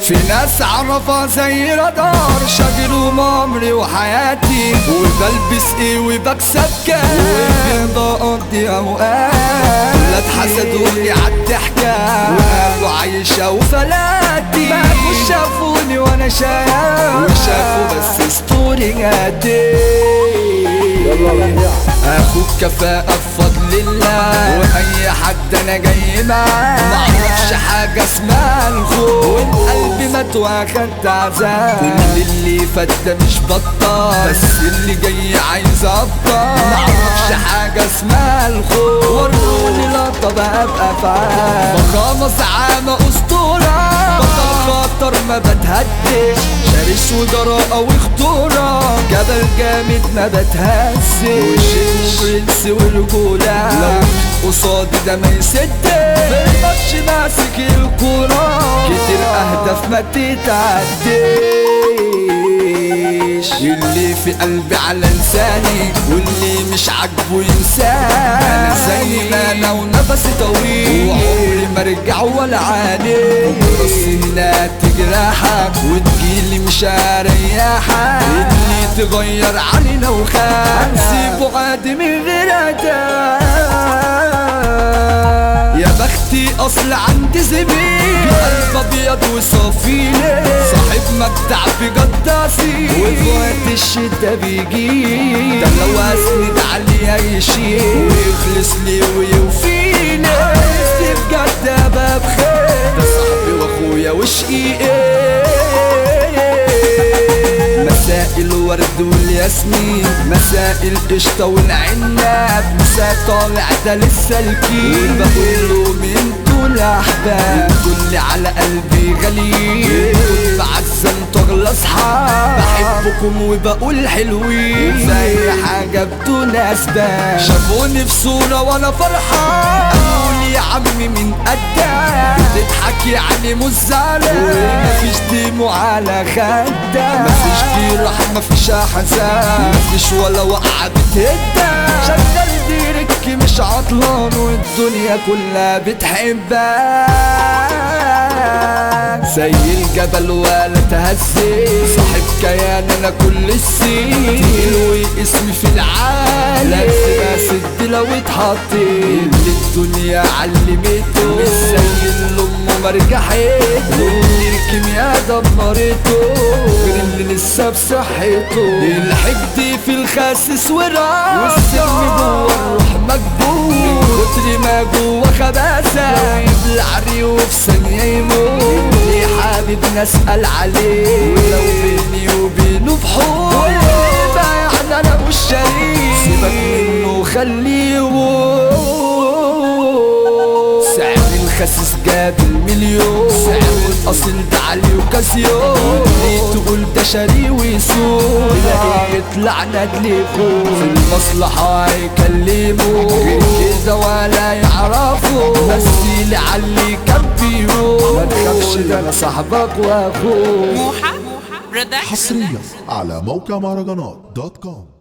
في ناس عرفها زي رادار شاغل عمري وحياتي وبلبس ايه وبكسب كام وبقضي اوقات لا اتحسدوني عالضحكة وقالوا عايشة وفلاتي بقوا شافوني وانا شايف وشافوا بس ستوري جاتي اخوك كفاءة بفضل الله واي حد انا جاي معاه معرفش حاجة اسمها الخوف والقلب مات واخدت عذاب كل اللي فات ده مش بطال بس اللي جاي عايز ابطال معرفش حاجة اسمها الخوف وروني لقطة بقى بافعال فخامة زعامة اسطورة بطل خطر ما بتهدش شرس وجراءة وخطورة جبل جامد ما بتهزش وشيء برنس ورجولة لو قصادي ده ما يسدش في الماتش ماسك الكورة كتير أهداف ما تتعديش اللي في قلبي على لساني واللي مش عاجبه ينساني أنا زي ما أنا ونفسي طويل وعمري ما ارجع ولا عاني بكرة السنة تجرحك وتجيلي مش هريحك اللي تغير علينا وخاف سيبه عادي من غير عتاب يا بختي اصل عندي زميل قلب ابيض وصافيلي صاحب مبدع في قداسي وفي وقت الشتا بيجي ده لو اسند عليه هيشيل ويخلص لي ويوفيني عايز بجد ابقى بخير ده صاحبي واخويا وشقيقي مساء الورد والياسمين مساء القشطة والعناب مساء طالع ده لسه الكيل بقول له من دول احباب الكل على قلبي غليل بعزم تغلى اصحاب بحبكم وبقول حلوين زي حاجة بدون اسباب شافوني في صورة وانا فرحان قالوا لي يا عمي من قدام بتضحك يعني مش زعلان مفيش دموع على خدك مفيش جراح مفيش احزان مفيش ولا وقعة بتهدى شغال ديرك مش عطلان والدنيا كلها بتحبك زي الجبل ولا تهزي صاحب كيان انا كل السين تقيل اسمي في العالم لا سد لو اتحطيت اللي الدنيا علمته مش زي اللي امه مرجحته اللي الكيمياء دمرته غير اللي لسه بصحته الحقد في الخاسس وراء والسم جوه الروح مكبوت من كتر ما جوه خباثة يبلع ريقه في ثانية يموت ليه حابب نسأل عليه ولو بيني وبينه بحور يبقى يعني انا مش شريك سيبك منه خليه سعر الخسيس جاب المليون سعر الاصل ده علي وكاسيو ليه تقول ده شاري ويسوق تلاقيه يطلع ندلي فوق في المصلحة هيكلموا غير كده ولا يعرفوا بس اللي علي كان بيروح ما تخافش ده انا صاحبك واخوك موحى برودكشن حصريا على موقع مهرجانات دوت كوم